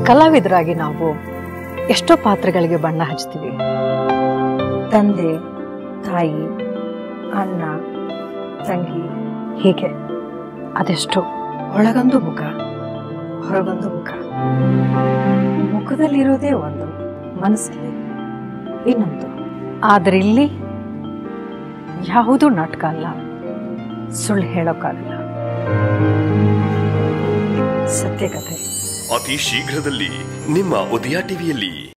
ಕಲಾವಿದರಾಗಿ ನಾವು ಎಷ್ಟೋ ಪಾತ್ರಗಳಿಗೆ ಬಣ್ಣ ಹಚ್ತೀವಿ ತಂದೆ ತಾಯಿ ಅಣ್ಣ ತಂಗಿ ಹೀಗೆ ಅದೆಷ್ಟು ಒಳಗೊಂದು ಮುಖ ಹೊರಗೊಂದು ಮುಖ ಮುಖದಲ್ಲಿರೋದೇ ಒಂದು ಮನಸ್ಸಲ್ಲಿ ಇನ್ನೊಂದು ಆದರೆ ಇಲ್ಲಿ ಯಾವುದೂ ನಾಟಕ ಅಲ್ಲ ಸುಳ್ಳು ಹೇಳೋಕ್ಕಾಗಲ್ಲ ಸತ್ಯಕಥೆ ಅತಿ ಶೀಘ್ರದಲ್ಲಿ ನಿಮ್ಮ ಉದಯ ಟಿವಿಯಲ್ಲಿ